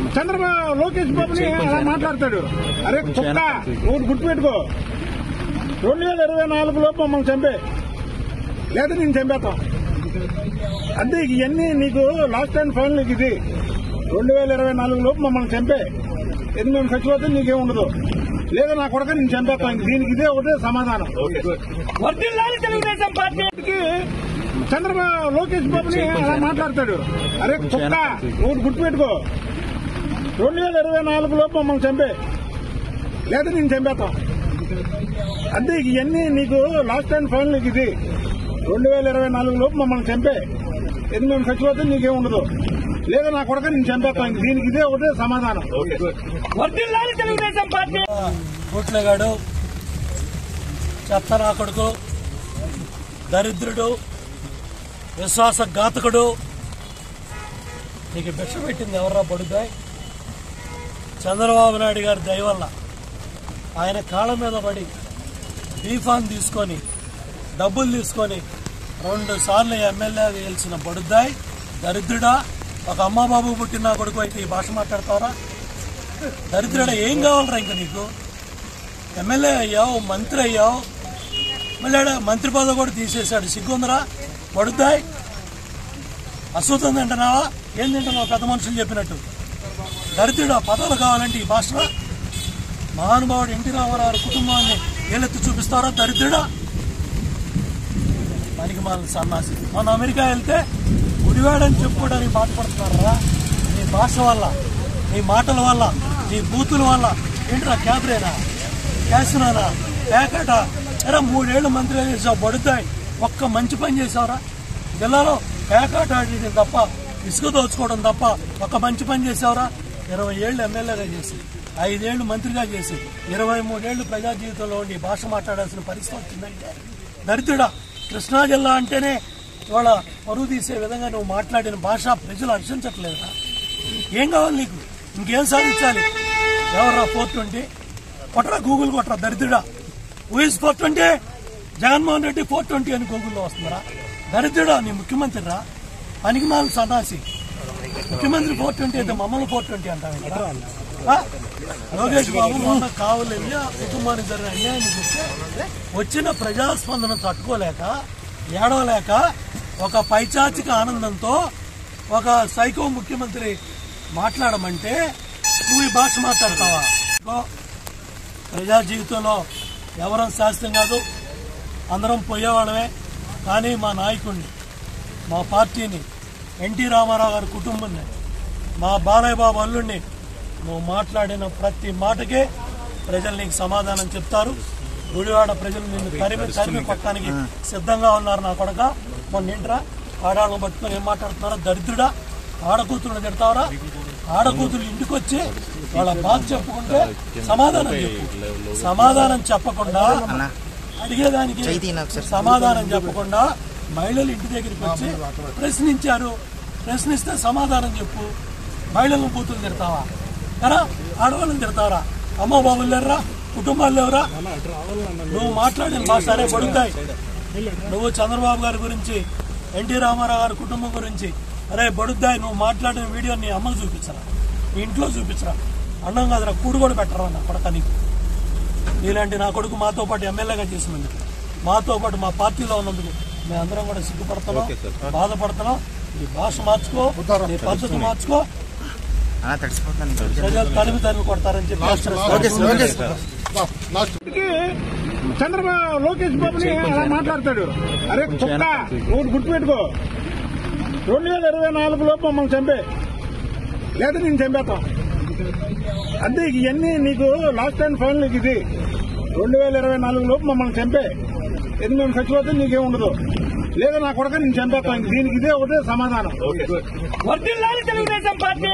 చంద్రబాబు లోకేష్ బాబుని అలా మాట్లాడతాడు అరే కుక్క నువ్వు గుర్తుపెట్టుకో రెండు వేల ఇరవై నాలుగు లోపు మమ్మల్ని చంపే లేదా నేను చంపేస్తాం అంటే ఇవన్నీ నీకు లాస్ట్ అండ్ ఫైనల్ ఇది రెండు వేల ఇరవై నాలుగు లోపు మమ్మల్ని చంపే ఇది మేము చచ్చిపోతే నీకేం ఉండదు లేదా నా కొడక నేను చంపేస్తాం ఇంక దీనికి ఇదే ఒకటే సమాధానం వర్దిల్లాలి తెలుగుదేశం పార్టీ కి చంద్రబాబు లోకేష్ బాబుని అలా మాట్లాడతాడు అరే కుక్క నువ్వు గుర్తుపెట్టుకో రెండు వేల ఇరవై నాలుగు లోపు మమ్మల్ని చంపే లేదా నేను చంపేస్తాం అంటే ఇవన్నీ నీకు లాస్ట్ అండ్ ఫైనల్ ఇది రెండు వేల ఇరవై నాలుగు లోపు మమ్మల్ని చంపే ఇది మేము చచ్చిపోతే నీకేం ఉండదు లేదా నా కొడక నేను చంపేస్తాం ఇంక దీనికి ఇదే ఒకటే సమాధానం వర్దిల్లాలి తెలుగుదేశం పార్టీ కోట్లగాడు చెత్త నా కొడుకు దరిద్రుడు విశ్వాసఘాతకుడు నీకు భిక్ష పెట్టింది ఎవర్రా బడుద్దాయ్ చంద్రబాబు నాయుడు గారి దయ వల్ల ఆయన కాళ్ళ మీద పడి బీఫాన్ తీసుకొని డబ్బులు తీసుకొని రెండు సార్లు ఎమ్మెల్యే గెలిచిన బడుద్దాయ్ దరిద్రుడా ఒక అమ్మ బాబు పుట్టిన కొడుకు అయితే ఈ భాష మాట్లాడతావరా దరిద్రుడా ఏం కావాలరా ఇంక నీకు ఎమ్మెల్యే అయ్యావు మంత్రి అయ్యావు మళ్ళీ ఆడ మంత్రి పదవి కూడా తీసేశాడు సిగ్గుందరా పడుద్దాయ్ అసూతం తింటున్నావా ఏం తింటున్నావు పెద్ద మనుషులు చెప్పినట్టు దరిద్రుడు పదవులు కావాలంటే ఈ భాషలో మహానుభావుడు ఎన్టీ రామారావు గారి కుటుంబాన్ని ఏలెత్తి చూపిస్తారా దరిద్రుడా పనికి మాల సన్నాసి మన అమెరికా వెళ్తే గుడివాడని చెప్పుకోవడానికి బాధపడుతున్నారా నీ భాష వల్ల నీ మాటల వల్ల నీ బూతుల వల్ల ఏంట్రా క్యాబ్రేనా క్యాసినానా ప్యాకెట ఎరా మూడేళ్లు మంత్రిగా చేసావు బడుతాయి ఒక్క మంచి పని చేసావురా జిల్లాలో ప్యాకెట్ ఆడేది తప్ప ఇసుక దోచుకోవడం తప్ప ఒక్క మంచి పని చేసావురా ఇరవై ఏళ్ళు ఎమ్మెల్యేగా చేసి ఐదేళ్లు మంత్రిగా చేసి ఇరవై మూడేళ్లు ప్రజా జీవితంలో ఉండి భాష మాట్లాడాల్సిన పరిస్థితి వచ్చిందంటే దరిద్రుడా కృష్ణా జిల్లా అంటేనే ఇవాళ పరువు తీసే విధంగా నువ్వు మాట్లాడిన భాష ప్రజలు హర్షించట్లేదురా ఏం కావాలి నీకు ఇంకేం సాధించాలి ఎవర్రా ఫోర్ ట్వంటీ కొట్టరా గూగుల్ కొట్టరా దరిద్రుడా ఊయిస్ four twenty Jaganmohan Reddy four twenty అని గూగుల్లో వస్తుందిరా దరిద్రుడా నీ ముఖ్యమంత్రి రా పనికిమాల సన్నాసి ముఖ్యమంత్రి ఫోర్ ట్వంటీ అయితే మమ్మల్ని ఫోర్ ట్వంటీ అంటారు కదా ఆ? లోకేష్ బాబు మొన్న కావాలి వెళ్ళి ఆ కుటుంబానికి జరిగిన అన్యాయాన్ని చూస్తే వచ్చిన ప్రజాస్పందన తట్టుకోలేక ఏడవలేక ఒక పైచాచిక ఆనందంతో ఒక సైకో ముఖ్యమంత్రి మాట్లాడమంటే నువ్వు ఈ భాష మాట్లాడతావా ఇదిగో, ప్రజా జీవితంలో ఎవరం శాస్త్రం కాదు అందరం పోయేవాళ్ళమే కానీ మా నాయకుడిని మా పార్టీని ఎన్టీ రామారావు గారి కుటుంబాన్ని మా బాలయ్య బాబు అల్లుడిని నువ్వు మాట్లాడిన ప్రతి మాటకే ప్రజలు నీకు సమాధానం చెప్తారు గుడివాడ ప్రజలు నిన్ను తరిమి తరిమి కొట్టడానికి సిద్ధంగా ఉన్నారు నా కొడక మొన్న ఏంట్రా ఆడాళ్ళను పట్టుకొని ఏం మాట్లాడుతున్నారా దరిద్రుడా ఆడకూతురుని తిడతావరా ఆడకూతురు ఇంటికి వచ్చి వాళ్ళ బాధ చెప్పుకుంటే సమాధానం చెప్పు సమాధానం చెప్పకుండా అడిగేదానికి సమాధానం చెప్పకుండా మహిళలు ఇంటి దగ్గరికి వచ్చి ప్రశ్నించారు ప్రశ్నిస్తే సమాధానం చెప్పు మహిళలను బూతులు తిడతావా ఎరా ఆడవాళ్ళని తిడతావరా అమ్మ బాబులు లేరురా కుటుంబాలు లేవురా నువ్వు మాట్లాడిన భాష అరే పడుతాయి నువ్వు చంద్రబాబు గారి గురించి ఎన్టీ రామారావు గారి కుటుంబం గురించి అరే బడుద్దాయి నువ్వు మాట్లాడిన వీడియో నీ అమ్మకు చూపించరా నీ ఇంట్లో చూపించరా అన్నం కాదురా కూడు కూడా పెట్టరా నా కొడక నీకు నీలాంటి నా కొడుకు మాతో పాటు ఎమ్మెల్యేగా చేసినందుకు మాతో పాటు మా పార్టీలో ఉన్నందుకు మేమందరం కూడా సిగ్గుపడుతున్నాం బాధపడుతున్నాం నీ భాష మార్చుకో నీ పద్ధతి మార్చుకో అలా తడిసిపోతాను ప్రజలు తరిమి తరిమి కొడతారని చెప్పి కి చంద్రబాబు లోకేష్ బాబుని అలా మాట్లాడతాడు అరే కుక్క నువ్వు గుర్తుపెట్టుకో రెండు వేల ఇరవై నాలుగు లోపు మమ్మల్ని చంపే లేదా నేను చంపేస్తాం అంటే ఇవన్నీ నీకు లాస్ట్ అండ్ ఫైనల్ ఇది రెండు వేల ఇరవై నాలుగు లోపు మమ్మల్ని చంపే ఇది మేము చచ్చిపోతే నీకేం ఉండదు లేదా నా కొడక నేను చంపేస్తాం ఇంక దీనికి ఇదే ఒకటే సమాధానం వర్దిల్లాలి తెలుగుదేశం పార్టీ